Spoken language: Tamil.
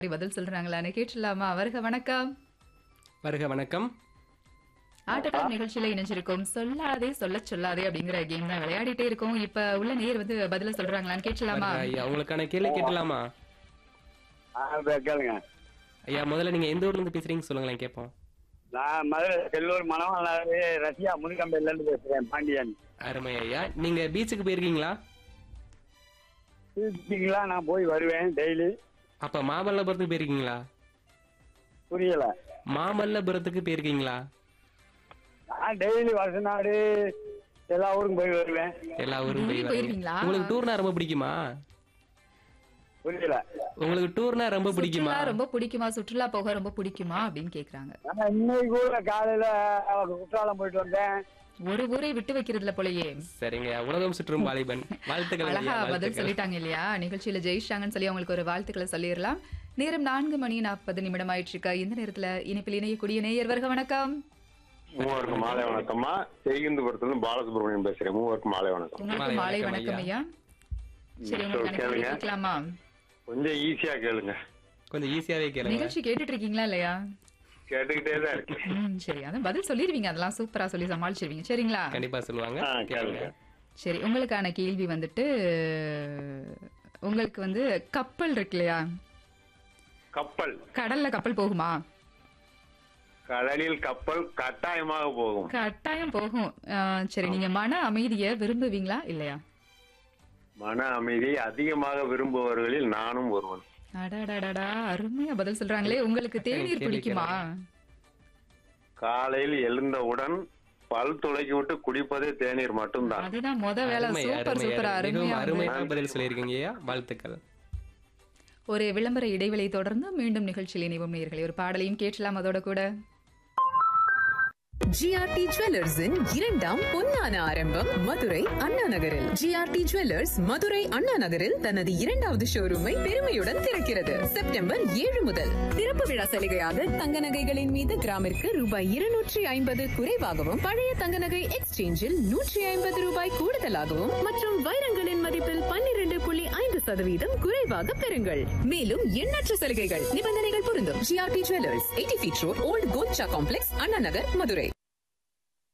அப்படி பதில் சொல்றாங்களான்னு கேட்டுடலாமா வருக வணக்கம் வருக வணக்கம் ஆட்டக்கார நிகழ்ச்சியில இணைஞ்சிருக்கோம் சொல்லாதே சொல்ல சொல்லாதே அப்படிங்கிற கேம் தான் விளையாடிட்டே இருக்கோம் இப்ப உள்ள நேர் வந்து பதில சொல்றாங்களான்னு கேட்டுடலாமா வருக ஐயா உங்களுக்கான கேள்வி கேட்டலாமா ஆ, இப்ப கேளுங்க ஐயா முதல்ல நீங்க எந்த ஊர்ல இருந்து பேசுறீங்க சொல்லுங்களேன் கேட்போம் நான் மதுரை செல்லூர் மணவாளர் ரஷ்யா முன்கம்பையில இருந்து பேசுறேன் பாண்டியன் அருமை ஐயா நீங்க பீச்சுக்கு போயிருக்கீங்களா பேசிட்டீங்களா நான் போய் வருவேன் டெய்லி அப்ப மாமல்லபுரத்துக்கு போயிருக்கீங்களா புரியல மாமல்லபுரத்துக்கு போயிருக்கீங்களா நான் டெய்லி வருஷநாடு எல்லா ஊருக்கும் போய் வருவேன் எல்லா ஊரும் போய் டெய்லி வரீங்க. போயிருவீங்களா? உங்களுக்கு டூர்னா ரொம்ப பிடிக்குமா புரியல உங்களுக்கு டூர்னா ரொம்ப பிடிக்குமா சுற்றுலா ரொம்ப பிடிக்குமா சுற்றுலா போக ரொம்ப பிடிக்குமா அப்படின்னு கேக்குறாங்க நான் இன்னைக்கு கூட காலையில குற்றாலம் போயிட்டு வந்தேன் ஒரு ஊரை விட்டு வைக்கிறதுல போலயே சரிங்க உலகம் சுற்றும் வாலிபன் வாழ்த்துக்கள் ஐயா, அழகா பதில் வாழ்த்துக்கள் சொல்லிட்டாங்க இல்லையா நிகழ்ச்சியில ஜெயிச்சாங்கன்னு சொல்லி அவங்களுக்கு ஒரு வாழ்த்துக்களை சொல்லிடலாம் நேரம் நான்கு மணி நாற்பது நிமிடம் ஆயிட்டு இருக்கா இந்த நேரத்துல இணைப்பில் இணையக்கூடிய நேயர் வருக வணக்கம் மூவருக்கு மாலை வணக்கம்மா செய்கிந்தபுரத்துல பாலசுப்ரமணியம் பேசுறேன் மூவருக்கு மாலை வணக்கம் உங்களுக்கு மாலை மாலை வணக்கம் வணக்கம் ஐயா சரி உங்களுக்கு கேளுங்க. கேட்கலாமா கொஞ்சம் ஈஸியா கேளுங்க கொஞ்சம் ஈஸியாவே கேளுங்க நிகழ்ச்சி கேட்டுட்டு இருக்கீங்களா இல்லையா கேட்டுக்கிட்டே தான் இருக்கு ம் சரி அதான் பதில் சொல்லிடுவீங்க அதெல்லாம் சூப்பரா சொல்லி சமாளிச்சிருவீங்க சரிங்களா கண்டிப்பா சொல்லுவாங்க ஆ, கேளுங்க கேளுங்க. சரி உங்களுக்கான கேள்வி வந்துட்டு உங்களுக்கு வந்து கப்பல் இருக்கு இல்லையா கப்பல் கடல்ல கப்பல் போகுமா கடலில் கப்பல் கட்டாயமாக போகும் கட்டாயம் போகும் ஆஹ், சரி நீங்க மன அமைதியை விரும்புவீங்களா இல்லையா மன அமைதி அதிகமாக விரும்புபவர்களில் நானும் ஒருவன் அடடடடா அருமையா பதில் சொல்றாங்களே உங்களுக்கு தேநீர் கேள்வி பிடிக்குமா காலையில் எழுந்தவுடன் பல் துளைக்கி விட்டு குடிப்பதே தேநீர் மட்டும்தான் அதுதான் முத வேலை அருமை, சூப்பர் அருமை, சூப்பர் அருமை. மிகவும் அருமையா வந்து அருமையான பதில் சொல்லியிருக்கீங்க ஐயா வாழ்த்துக்கள் ஒரு விளம்பர இடைவெளி தொடர்ந்து மீண்டும் நிகழ்ச்சியில் இணைவோம் நேயர்களே ஒரு பாடலையும் கேட்கலாம் அதோட கூட ஜிஆர்டி ஜுவல்லர்ஸின் இரண்டாம் பொன்னான ஆரம்பம் மதுரை அண்ணா நகரில் ஜிஆர்டி ஜுவல்லர்ஸ் மதுரை அண்ணா நகரில் தனது இரண்டாவது ஷோரூமை பெருமையுடன் திறக்கிறது செப்டம்பர் ஏழு முதல் திறப்பு விழா சலுகையாக தங்க நகைகளின் மீது கிராமிற்கு ரூபாய் இருநூற்றி ஐம்பது குறைவாகவும் பழைய தங்க நகை எக்ஸ்சேஞ்சில் நூற்றி ஐம்பது ரூபாய் கூடுதலாகவும் மற்றும் வைரங்களின் மதிப்பில் பன்னிரண்டு புள்ளி ஐந்து சதவீதம் குறைவாக பெறுங்கள் மேலும் எண்ணற்ற சலுகைகள் நிபந்தனைகள் பொருந்தும் GRT jewellers eighty feet road old கோச்சா காம்ப்ளெக்ஸ் அண்ணா நகர் மதுரை